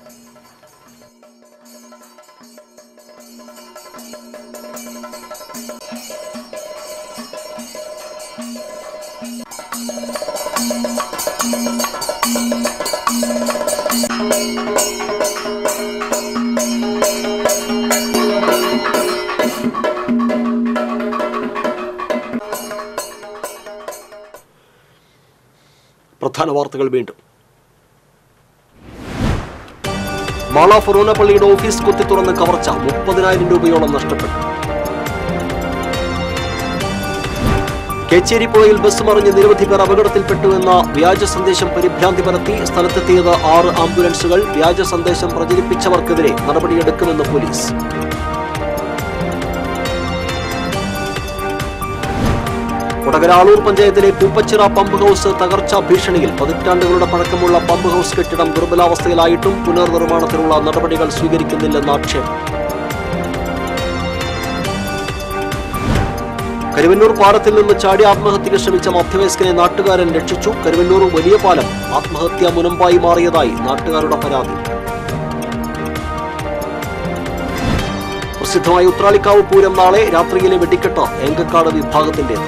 പ്രധാന വാർത്തകൾ വീണ്ടും മാള ഫൊറോന പള്ളിയുടെ ഓഫീസ് കുത്തി തുറന്ന് കവർച്ച മുപ്പതിനായിരം രൂപയോളം നഷ്ടപ്പെട്ടു കേച്ചേരിപ്പുഴയിൽ ബസ് മറിഞ്ഞ് നിരവധി പേർ അപകടത്തിൽപ്പെട്ടുവെന്ന വ്യാജ സന്ദേശം പരിഭ്രാന്തി പരത്തി സ്ഥലത്തെത്തിയത് ആറ് ആംബുലൻസുകൾ വ്യാജ സന്ദേശം പ്രചരിപ്പിച്ചവർക്കെതിരെ നടപടിയെടുക്കുമെന്ന് പോലീസ് കൊടകര ആളൂർ പഞ്ചായത്തിലെ പൂപ്പച്ചിറ പമ്പ് ഹൗസ് തകർച്ചാ ഭീഷണിയിൽ പതിറ്റാണ്ടുകളുടെ പഴക്കമുള്ള പമ്പ് ഹൗസ് കെട്ടിടം ദുർബലാവസ്ഥയിലായിട്ടും പുനർനിർമ്മാണത്തിനുള്ള നടപടികൾ സ്വീകരിക്കുന്നില്ലെന്ന ആക്ഷേപം കരുവന്നൂർ പാലത്തിൽ നിന്ന് ചാടി ആത്മഹത്യക്ക് ശ്രമിച്ച മധ്യവയസ്കനെ നാട്ടുകാരൻ രക്ഷിച്ചു കരുവന്നൂർ വലിയ പാലം ആത്മഹത്യാ മുനമ്പായി മാറിയതായി നാട്ടുകാരുടെ പരാതി പ്രസിദ്ധമായ ഉത്രാളിക്കാവ് പൂരം നാളെ രാത്രിയിലെ വെടിക്കെട്ട് ഏങ്കക്കാട് വിഭാഗത്തിന്റേത്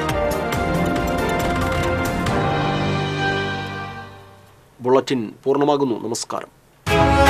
ബുള്ളറ്റിൻ പൂർണ്ണമാകുന്നു നമസ്കാരം